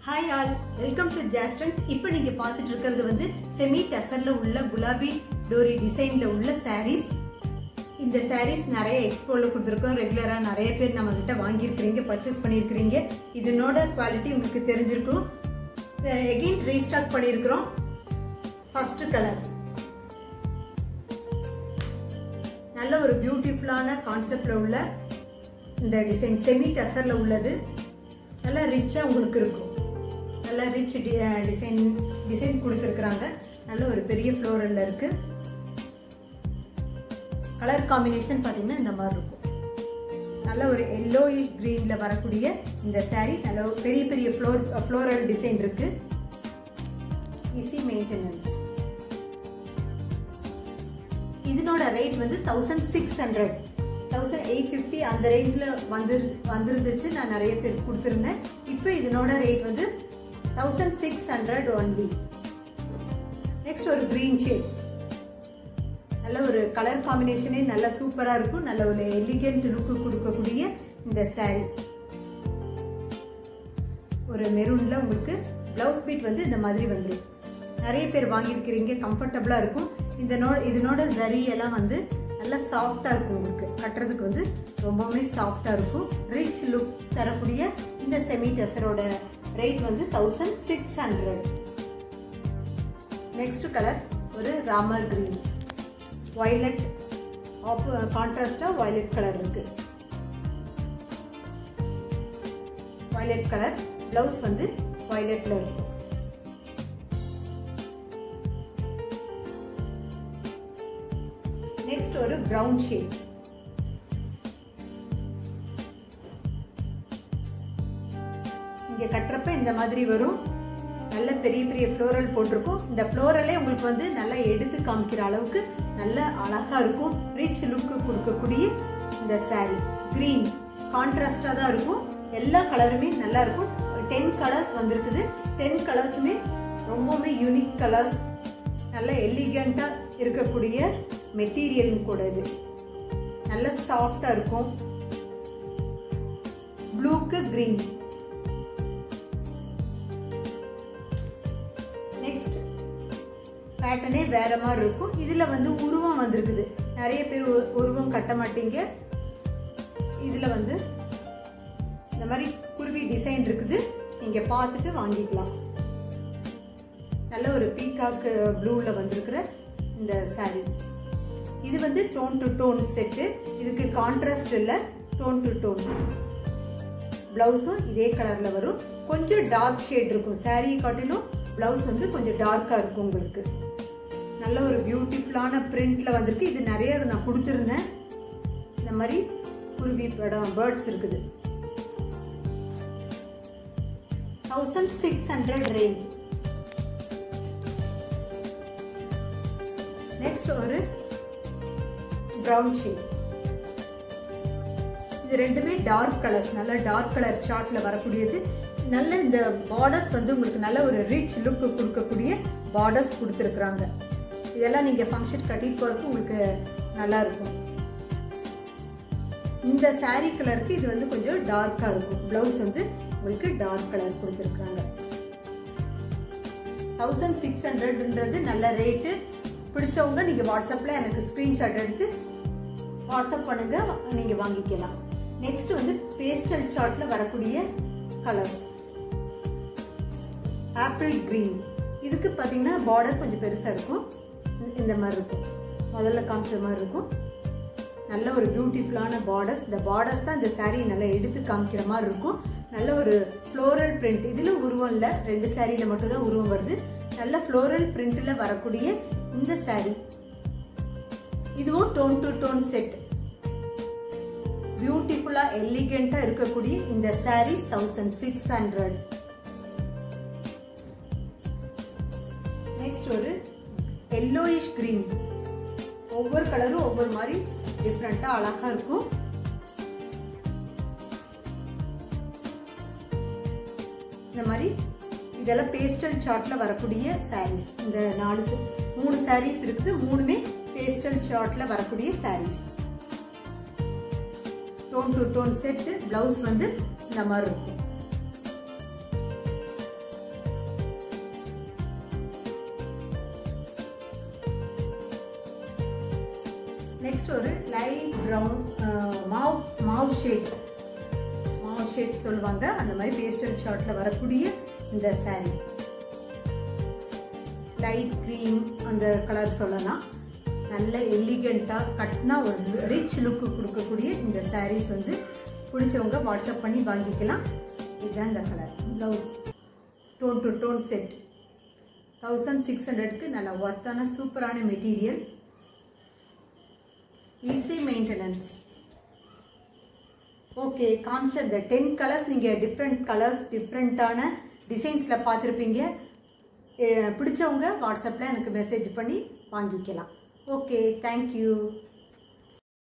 hi all welcome to ஜாஸ்டன்ஸ் இப்போ நீங்க பார்த்துட்டு இருக்கிறது வந்து செமி டசர்ல உள்ள குலாபி டோரி டிசைன்ல உள்ள சாரீஸ் இந்த சாரீஸ் நிறைய எக்ஸ்போல கொடுத்துருக்கோம் ரெகுலரா நிறைய பேர் நம்ம கிட்ட வாங்கியிருக்கிறீங்க பர்ச்சேஸ் பண்ணியிருக்கிறீங்க இதனோட குவாலிட்டி உங்களுக்கு தெரிஞ்சிருக்கும் எகெயின் ரீஸ்டாக் பண்ணியிருக்கிறோம் ஃபர்ஸ்ட் கலர் நல்ல ஒரு பியூட்டிஃபுல்லான கான்செப்ட்ல உள்ள இந்த டிசைன் செமி டசர்ல உள்ளது நல்லா ரிச்சாக உங்களுக்கு இருக்கும் நல்லா ரிச் டிசைன் டிசைன் கொடுத்துருக்குறாங்க நல்ல ஒரு பெரிய ஃப்ளோரல்ல இருக்கு கலர் காம்பினேஷன் பார்த்தீங்கன்னா இந்த மாதிரி இருக்கும் நல்ல ஒரு எல்லோயிஷ் க்ரீனில் வரக்கூடிய இந்த சாரீ நல்ல ஒரு பெரிய பெரிய ஃப்ளோர் ஃப்ளோரல் டிசைன் இருக்கு ஈஸி மெயின்டெனன்ஸ் இதனோட ரேட் வந்து thousand six hundred thousand eight fifty அந்த ரேஞ்சில் வந்து வந்துருந்துச்சு நான் நிறைய பேருக்கு கொடுத்துருந்தேன் இப்போ இதனோட ரேட் வந்து thousand six hundred only next ஒரு க்ரீன் ஷேட் நல்ல ஒரு கலர் காம்பினேஷனே நல்ல சூப்பராக இருக்கும் நல்ல ஒரு எலிகென்ட் லுக்கு கொடுக்கக்கூடிய இந்த சாரீ ஒரு மெரூனில் உங்களுக்கு ப்ளவுஸ் பீட் வந்து இந்த மாதிரி வந்துடும் நிறைய பேர் வாங்கியிருக்கிறீங்க கம்ஃபர்டபுளாக இருக்கும் இந்த நோ இதனோட ஜரி எல்லாம் வந்து நல்லா சாஃப்டாக இருக்கும் உங்களுக்கு கட்டுறதுக்கு வந்து ரொம்பவுமே சாஃப்டாக இருக்கும் ரிச் லுக் தரக்கூடிய இந்த செமி டெசரோட ரேட் வந்து thousand six hundred next colour ஒரு ராமர் கிரீன் வயலட் ஆப் கான்ட்ராஸ்டாக வயலட் கலர் இருக்கு வயலட் கலர் ப்ளவுஸ் வந்து வயலட்ல இருக்கும் நெக்ஸ்ட் ஒரு ப்ரௌன் ஷேட் இங்க கட்டுறப்ப இந்த மாதிரி வரும் நல்ல பெரிய பெரிய ஃப்ளோரல் போட்டிருக்கும் இந்த ஃப்ளோரலே உங்களுக்கு வந்து நல்லா எடுத்து காமிக்கிற அளவுக்கு நல்ல அழகா இருக்கும் ரிச் லுக்கு கொடுக்கக்கூடிய இந்த சாரீ கிரீன் கான்ட்ராஸ்டா தான் இருக்கும் எல்லா கலருமே நல்லா இருக்கும் டென் கலர்ஸ் வந்திருக்குது டென் கலர்ஸுமே ரொம்பவுமே யூனிக் கலர்ஸ் நல்ல எலிகண்டா இருக்கக்கூடிய மெட்டீரியலும் கூட இது நல்ல சாஃப்டா இருக்கும் ப்ளூக்கு கிரீன் நெக்ஸ்ட் பேட்டர்னே வேற மாதிரி இருக்கும் இதுல வந்து உருவம் வந்திருக்குது நிறைய பேர் உருவம் கட்ட மாட்டீங்க இதுல வந்து இந்த மாதிரி குருவி டிசைன் இருக்குது நீங்க பார்த்துட்டு வாங்கிக்கலாம் நல்ல ஒரு பீகாக் ப்ளூல வந்திருக்கிற இந்த சாரீ இது வந்து டோன் டு டோன் செட்டு இதுக்கு கான்ட்ராஸ்ட் இல்லை டோன் டு டோன் பிளவுஸும் இதே கலர்ல வரும் கொஞ்சம் டார்க் ஷேட் இருக்கும் சாரீ காட்டிலும் பிளவுஸ் வந்து கொஞ்சம் டார்க்கா இருக்கும் உங்களுக்கு நல்ல ஒரு பியூட்டிஃபுல்லான பிரிண்ட்ல வந்திருக்கு இது நிறைய நான் கொடுத்துருந்தேன் இந்த மாதிரி குருவி படம் பேர்ட்ஸ் இருக்குது thousand six hundred range next ஒரு ப்ரௌன் ஷேட் இது ரெண்டுமே டார்க் கலர்ஸ் நல்ல டார்க் கலர் சார்ட்ல வரக்கூடியது நல்ல இந்த பார்டர்ஸ் வந்து உங்களுக்கு நல்ல ஒரு ரிச் லுக் கொடுக்கக்கூடிய பார்டர்ஸ் கொடுத்துருக்குறாங்க இதெல்லாம் நீங்க ஃபங்க்ஷன் கட்டிட்டு போறதுக்கு உங்களுக்கு நல்லா இருக்கும் இந்த சாரீ கலருக்கு இது வந்து கொஞ்சம் டார்க்கா இருக்கும் பிளவுஸ் வந்து உங்களுக்கு டார்க் கலர் கொடுத்துருக்குறாங்க தௌசண்ட் சிக்ஸ் ஹண்ட்ரட்ன்றது நல்ல ரேட்டு பிடிச்சவங்க நீங்க வாட்ஸ்அப்ல எனக்கு ஸ்கிரீன்ஷாட் எடுத்து வாட்ஸ்அப் பண்ணுங்க நீங்க வாங்கிக்கலாம் நெக்ஸ்ட் வந்து பேஸ்டல் சார்ட்ல வரக்கூடிய கலர்ஸ் ஆப்பிள் கிரீன் இதுக்கு பார்த்தீங்கன்னா பார்டர் கொஞ்சம் பெருசாக இருக்கும் இந்த மாதிரி இருக்கும் முதல்ல காமிச்ச மாதிரி இருக்கும் நல்ல ஒரு பியூட்டிஃபுல்லான பார்டர்ஸ் இந்த பார்டர்ஸ் தான் இந்த சாரீ நல்லா எடுத்து காமிக்கிற மாதிரி இருக்கும் நல்ல ஒரு ஃப்ளோரல் பிரிண்ட் இதில் உருவம் இல்லை ரெண்டு சாரியில் மட்டும்தான் உருவம் வருது நல்ல ஃப்ளோரல் பிரிண்டில் வரக்கூடிய இந்த சாரீ இதுவும் டோன் டு டோன் செட் பியூட்டிஃபுல்லா எலிகெண்டா இருக்கக்கூடிய இந்த saris thousand six hundred next ஒரு எல்லோயிஷ் கிரீன் ஒவ்வொரு கலரும் ஒவ்வொரு மாதிரி டிஃப்ரெண்டா அழகா இருக்கும் இந்த மாதிரி இதெல்லாம் பேஸ்டல் சார்ட்ல வரக்கூடிய சாரீஸ் இந்த நாலு மூணு சாரீஸ் இருக்குது மூணுமே பேஸ்டல் சார்ட்ல வரக்கூடிய sarees tone to tone set blouse வந்து இந்த மாதிரி இருக்கும் light brown mauve mauve shade mauve shade சொல்லுவாங்க அந்த மாதிரி பேஸ்டல் ஷார்ட்டில் வரக்கூடிய இந்த saree லைட் க்ரீம் அந்த கலர் சொல்லலாம் நல்ல எலிகண்ட்டாக கட்டினா ஒரு ரிச் லுக்கு கொடுக்கக்கூடிய இந்த sarees வந்து பிடிச்சவங்க வாட்ஸ்அப் பண்ணி வாங்கிக்கலாம் இதுதான் இந்த colour blouse tone to tone set thousand six ஹண்ட்ரட்க்கு நல்ல ஒர்த்தான சூப்பரான மெட்டீரியல் ஈஸி மெயின்டெனன்ஸ் ஓகே காமிச்ச இந்த டென் கலர்ஸ் நீங்கள் டிஃப்ரெண்ட் கலர்ஸ் டிஃப்ரெண்ட்டான டிசைன்ஸில் பார்த்துருப்பீங்க பிடிச்சவங்க வாட்ஸ்அப்பில் எனக்கு மெசேஜ் பண்ணி வாங்கிக்கலாம் ஓகே தேங்க்யூ